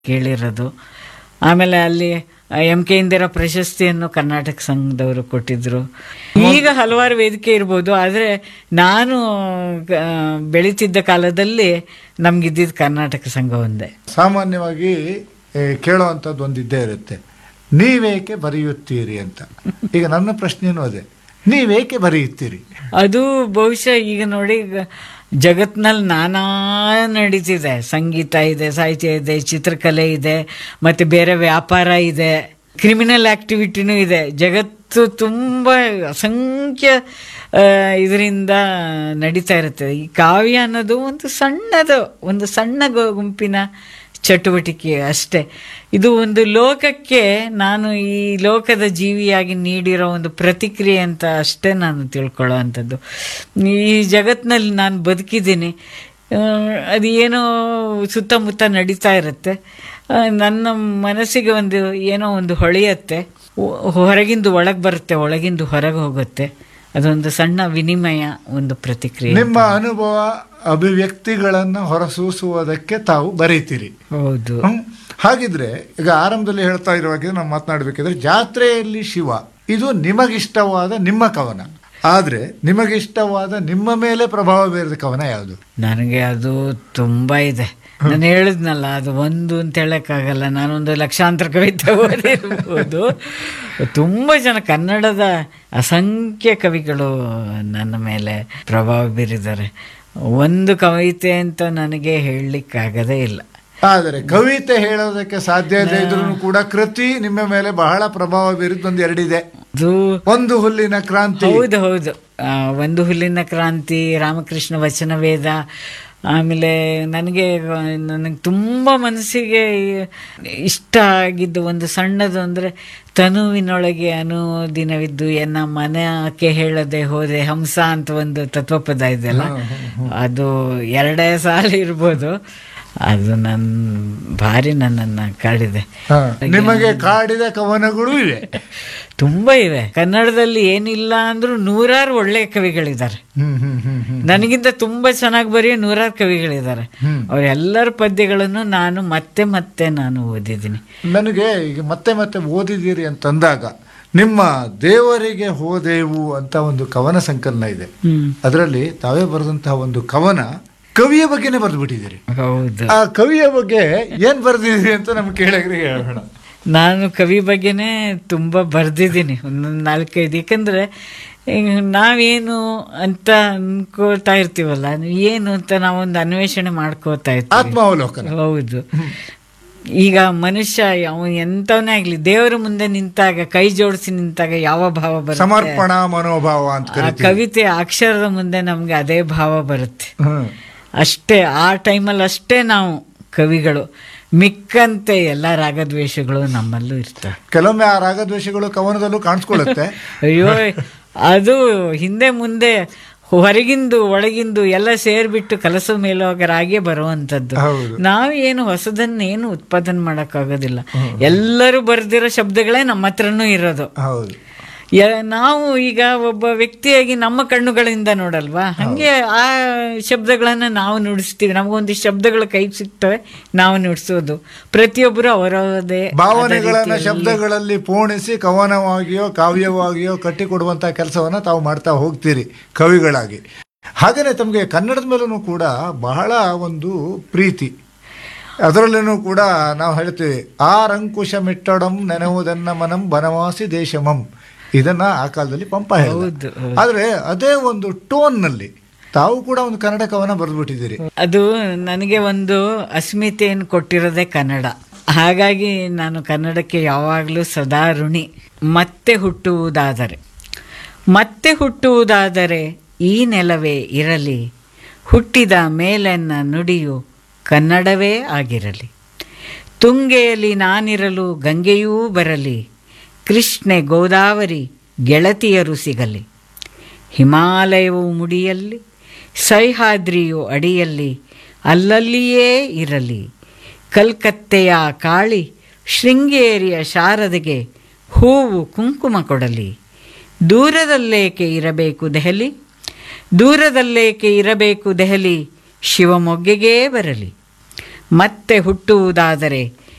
ಕೇಳಿರೋದು ಆಮೇಲೆ ಅಲ್ಲಿ M K Indira ಪ್ರಶಸ್ತಿಯನ್ನು ಕರ್ನಾಟಕ ಸಂಘದವರು ಕೊಟ್ಟಿದ್ರು ಈಗ ಹಲವಾರು ವೇದಿಕೆ ಇರ್ಬೋದು ಆದರೆ ನಾನು ಆ, ಬೆಳೀತಿದ್ದ ಕಾಲದಲ್ಲಿ ನಮ್ಗಿದ್ದಿದ್ದು ಕರ್ನಾಟಕ ಸಂಘ ಒಂದೇ ಸಾಮಾನ್ಯವಾಗಿ ಏ, ಕೇಳುವಂಥದ್ದು ಒಂದು ಇದ್ದೇ ಇರುತ್ತೆ ನೀವೇಕೆ ಬರೆಯುತ್ತೀರಿ ಅಂತ ಈಗ ನನ್ನ ಪ್ರಶ್ನೆನೂ ಅದೇ ನೀವೇಕೆ ಬರೆಯುತ್ತೀರಿ ಅದು ಬಹುಶಃ ಈಗ ನೋಡಿ ಈಗ ಜಗತ್ನಲ್ಲಿ ನಾನಾ ನಡೀತಿದೆ ಸಂಗೀತ ಇದೆ ಸಾಹಿತ್ಯ ಇದೆ ಚಿತ್ರಕಲೆ ಇದೆ ಮತ್ತು ಬೇರೆ ವ್ಯಾಪಾರ ಇದೆ ಕ್ರಿಮಿನಲ್ ಆಕ್ಟಿವಿಟಿನೂ ಇದೆ ಜಗತ್ತು ತುಂಬ ಅಸಂಖ್ಯ ಇದರಿಂದ ನಡೀತಾ ಇರುತ್ತೆ ಈ ಕಾವ್ಯ ಅನ್ನೋದು ಒಂದು ಸಣ್ಣದು ಒಂದು ಸಣ್ಣ ಗೊ- ಗುಂಪಿನ ಚಟುವಟಿಕೆ ಅಷ್ಟೇ ಇದು ಒಂದು ಲೋಕಕ್ಕೆ ನಾನು ಈ ಲೋಕದ ಜೀವಿಯಾಗಿ ನೀಡಿರೋ ಒಂದು ಪ್ರತಿಕ್ರಿಯೆ ಅಂತ ಅಷ್ಟೇ ನಾನು ತಿಳ್ಕೊಳ್ಳೋ ಅಂಥದ್ದು ಈ ಜಗತ್ತಿನಲ್ಲಿ ನಾನು ಬದುಕಿದ್ದೀನಿ ಆ, ಅದು ಏನೋ ಸುತ್ತಮುತ್ತ ನಡೀತಾ ಇರುತ್ತೆ ಆ, ನನ್ನ ಮನಸ್ಸಿಗೆ ಒಂದು ಏನೋ ಒಂದು ಹೊಳೆಯತ್ತೆ ಒ- ಹೊರಗಿಂದು ಒಳಗೆ ಬರುತ್ತೆ ಒಳಗಿಂದು ಹೊರಗೆ ಹೋಗುತ್ತೆ ಅದೊಂದು ಸಣ್ಣ ವಿನಿಮಯ ಒಂದು ಪ್ರತಿಕ್ರಿಯೆ ನಿಮ್ಮ ಅನುಭವ ಅಭಿವ್ಯಕ್ತಿಗಳನ್ನು ಹೊರಸೂಸುವುದಕ್ಕೆ ತಾವು ಬರೀತೀರಿ ಹೌದು ಹ್ಮ್. ಹಾಗಿದ್ರೆ ಈಗ ಆರಂಭದಲ್ಲಿ ಹೇಳ್ತಾ ಇರುವಾಗ ನಾವು ಮಾತನಾಡಬೇಕಿದ್ರೆ ಜಾತ್ರೆಯಲ್ಲಿ ಶಿವ ಇದು ನಿಮಗಿಷ್ಟವಾದ ನಿಮ್ಮ ಕವನ ಆದ್ರೆ ನಿಮಗಿಷ್ಟವಾದ ನಿಮ್ಮ ಮೇಲೆ ಪ್ರಭಾವ ಬೀರಿದ ಕವನ ಯಾವುದು ನನಗೆ ಅದು ತುಂಬ ಇದೆ ನಾನು ಹೇಳಿದ್ನಲ್ಲ ಅದು ಒಂದು ಅಂತ ಹೇಳೋಕ್ಕಾಗಲ್ಲ ನಾನೊಂದು ಲಕ್ಷಾಂತರ ಕವಿತೆ ಓದಿರ್ಬೋದು ತುಂಬ ಜನ ಕನ್ನಡದ ಅಸಂಖ್ಯ ಕವಿಗಳು ನನ್ನ ಮೇಲೆ ಪ್ರಭಾವ ಬೀರಿದ್ದಾರೆ ಒಂದು ಕವಿತೆ ಅಂತ ನನಗೆ ಹೇಳಲಿಕ್ಕಾಗದೇ ಇಲ್ಲ ಆದರೆ ಕವಿತೆ ಹೇಳೋದಕ್ಕೆ ಸಾಧ್ಯ ಇಲ್ಲ ಇದ್ರೂ ಕೂಡ ಕೃತಿ ನಿಮ್ಮ ಮೇಲೆ ಬಹಳ ಪ್ರಭಾವ ಬೀರಿದ ಒಂದು ಎರಡಿದೆ ಅದು ಒಂದು ಹುಲ್ಲಿನ ಕ್ರಾಂತಿ ಹೌದು ಹೌದು ಆ, ಒಂದು ಹುಲ್ಲಿನ ಕ್ರಾಂತಿ ರಾಮಕೃಷ್ಣ ವಚನ ವೇದ ಆಮೇಲೆ ನನಗೆ ನನಗೆ ತುಂಬ ಮನಸ್ಸಿಗೆ ಇಷ್ಟ ಆಗಿದ್ದು ಒಂದು ಸಣ್ಣದು ಅಂದರೆ ತನುವಿನೊಳಗೆ ಅನುದಿನವಿದ್ದು ಎನ್ನ ಮನಕ್ಕೆ ಹೇಳದೆ ಹೋದೆ ಹಂಸ ಅಂತ ಒಂದು ತತ್ವಪದ ಇದೆಯಲ್ಲ ಅದು ಎರಡೇ ಸಾಲ ಇರ್ಬೋದು ಅದು ನನ್ನ ಭಾರಿ ನನ್ನನ್ನು ಕಾಡಿದೆ ಹ. ನಿಮಗೆ ಕಾಡಿದ ಕವನಗಳು ಇವೆ ತುಂಬ ಇವೆ ಕನ್ನಡದಲ್ಲಿ ಏನಿಲ್ಲ ಅಂದ್ರೂ ನೂರಾರು ಒಳ್ಳೆಯ ಕವಿಗಳಿದ್ದಾರೆ ಹ್ಮ್ ಹ್ಮ್ ಹ್ಮ್ ಹ್ಮ್ ನನಗಿಂತ ತುಂಬ ಚೆನ್ನಾಗಿ ಬರೆಯೋ ನೂರಾರು ಕವಿಗಳಿದ್ದಾರೆ ಅವರೆಲ್ಲರ ಪದ್ಯಗಳನ್ನು ನಾನು ಮತ್ತೆ ಮತ್ತೆ ನಾನು ಓದಿದ್ದೀನಿ ನನಗೆ ಈಗ ಮತ್ತೆ ಮತ್ತೆ ಓದಿದ್ದೀರಿ ಅಂತಂದಾಗ ನಿಮ್ಮ ದೇವರಿಗೆ ಹೋದೆವು ಅಂತ ಒಂದು ಕವನ ಸಂಕಲನ ಇದೆ ಹ್ಮ್ ಅದರಲ್ಲಿ ತಾವೇ ಬರೆದಂತಹ ಒಂದು ಕವನ ಕವಿಯ ಬಗ್ಗೆನೇ ಬರೆದು ಬಿಟ್ಟಿದ್ದೀರಿ ಹೌದು ಆ ಕವಿಯ ಬಗ್ಗೆ ಏನ್ ಬರೆದಿದ್ದೀರಿ ಅಂತ ನಮ್ಗೆ ಕೇಳಗ್ರಿಗೆ ಹೇಳೋಣ ನಾನು ಕವಿ ಬಗ್ಗೆನೇ ತುಂಬ ಬರೆದಿದ್ದೀನಿ ಒಂದೊಂದು ನಾಲ್ಕೈದು ಯಾಕಂದರೆ ನಾವೇನು ಅಂತ ಅನ್ಕೋತಾ ಇರ್ತೀವಲ್ಲ ಏನು ಅಂತ ನಾವೊಂದು ಅನ್ವೇಷಣೆ ಮಾಡ್ಕೋತಾ ಇರ್ತೀವಿ ಆತ್ಮಾವಲೋಕನ ಹೌದು ಈಗ ಮನುಷ್ಯ ಯಾವ ಎಂತವನೇ ಆಗ್ಲಿ ದೇವರ ಮುಂದೆ ನಿಂತಾಗ ಕೈ ಜೋಡಿಸಿ ನಿಂತಾಗ ಯಾವ ಭಾವ ಬರುತ್ತೆ ಸಮರ್ಪಣಾ ಮನೋಭಾವ ಅಂತ ಆ ಕರಿತೀವಿ ಕವಿತೆ ಅಕ್ಷರದ ಮುಂದೆ ನಮ್ಗೆ ಅದೇ ಭಾವ ಬರುತ್ತೆ ಹ್ಮ್. ಅಷ್ಟೇ ಆ ಟೈಮಲ್ಲಿ ಅಷ್ಟೇ ನಾವು ಕವಿಗಳು ಮಿಕ್ಕಂತೆ ಎಲ್ಲ ರಾಗದ್ವೇಷಗಳು ನಮ್ಮಲ್ಲೂ ಇರ್ತವೆ ಕೆಲವೊಮ್ಮೆ ಆ ರಾಗದ್ವೇಷಗಳು ಕವನದಲ್ಲೂ ಕಾಣಿಸ್ಕೊಳ್ಳುತ್ತೆ ಅಯ್ಯೋ ಅದು ಹಿಂದೆ ಮುಂದೆ ಹೊರಗಿಂದು ಒಳಗಿಂದು ಎಲ್ಲ ಸೇರ್ಬಿಟ್ಟು ಕಲಸದ ಮೇಲೋಗರಾಗೆ ಬರುವಂಥದ್ದು ಹೌದು ನಾವೇನು ಹೊಸದನ್ನೇನು ಉತ್ಪಾದನೆ ಮಾಡೋಕ್ಕಾಗೋದಿಲ್ಲ ಎಲ್ಲರೂ ಬರೆದಿರೋ ಶಬ್ದಗಳೇ ನಮ್ಮ ಹತ್ರನೂ ಇರೋದು ಹೌದು ಯ- ನಾವು ಈಗ ಒಬ್ಬ ವ್ಯಕ್ತಿಯಾಗಿ ನಮ್ಮ ಕಣ್ಣುಗಳಿಂದ ನೋಡಲ್ವಾ ಹಂಗೆ ಆ ಶಬ್ದಗಳನ್ನ ನಾವು ನುಡಿಸ್ತೀವಿ ನಮಗೊಂದಿಷ್ಟು ಶಬ್ದಗಳು ಕೈಗೆ ಸಿಗ್ತವೆ ನಾವು ನುಡಿಸೋದು ಪ್ರತಿಯೊಬ್ಬರು ಅವರದೇ ಭಾವನೆಗಳನ್ನ ಶಬ್ದಗಳಲ್ಲಿ ಪೋಣಿಸಿ ಕವನವಾಗಿಯೋ ಕಾವ್ಯವಾಗಿಯೋ ಕಟ್ಟಿಕೊಡುವಂತಹ ಕೆಲಸವನ್ನ ತಾವು ಮಾಡ್ತಾ ಹೋಗ್ತೀರಿ ಕವಿಗಳಾಗಿ ಹಾಗೇನೆ ತಮಗೆ ಕನ್ನಡದ ಮೇಲೂ ಕೂಡ ಬಹಳ ಒಂದು ಪ್ರೀತಿ ಅದರಲ್ಲೂ ಕೂಡ ನಾವು ಹೇಳ್ತೀವಿ ಆರಂಕುಶ ಮಿಟ್ಟಡಂ ನೆನಹುದನ್ನ ಮನಂ ಬನವಾಸಿ ದೇಶಮಂ ಇದನ್ನ ಆ ಕಾಲದಲ್ಲಿ ಪಂಪ ಹೇಳಿದ ಹೌದು ಹೌದು. ಆದ್ರೆ ಅದೇ ಒಂದು ಟೋನ್ನಲ್ಲಿ ತಾವು ಕೂಡ ಒಂದು ಕನ್ನಡ ಕವನ ಬರೆದ್ಬಿಟ್ಟಿದ್ದೀರಿ ಅದು ನನಗೆ ಒಂದು ಅಸ್ಮಿತೆಯನ್ನು ಕೊಟ್ಟಿರೋದೇ ಕನ್ನಡ ಹಾಗಾಗಿ ನಾನು ಕನ್ನಡಕ್ಕೆ ಯಾವಾಗಲೂ ಸದಾ ಋಣಿ ಮತ್ತೆ ಹುಟ್ಟುವುದಾದರೆ ಮತ್ತೆ ಹುಟ್ಟುವುದಾದರೆ ಈ ನೆಲವೇ ಇರಲಿ ಹುಟ್ಟಿದ ಮೇಲೆನ್ನ ನುಡಿಯು ಕನ್ನಡವೇ ಆಗಿರಲಿ ತುಂಗೆಯಲ್ಲಿ ನಾನಿರಲು ಗಂಗೆಯೂ ಬರಲಿ ಕೃಷ್ಣೆ ಗೋದಾವರಿ ಗೆಳತಿಯರು ಸಿಗಲಿ ಹಿಮಾಲಯವು ಮುಡಿಯಲ್ಲಿ ಸಹ್ಯಾದ್ರಿಯು ಅಡಿಯಲ್ಲಿ ಅಲ್ಲಲ್ಲಿಯೇ ಇರಲಿ ಕಲ್ಕತ್ತೆಯ ಕಾಳಿ ಶೃಂಗೇರಿಯ ಶಾರದೆಗೆ ಹೂವು ಕುಂಕುಮ ಕೊಡಲಿ ದೂರದಲ್ಲೇಕೆ ಇರಬೇಕು ದೆಹಲಿ ದೂರದಲ್ಲೇಕೆ ಇರಬೇಕು ದೆಹಲಿ ಶಿವಮೊಗ್ಗೆಗೇ ಬರಲಿ ಮತ್ತೆ ಹುಟ್ಟುವುದಾದರೆ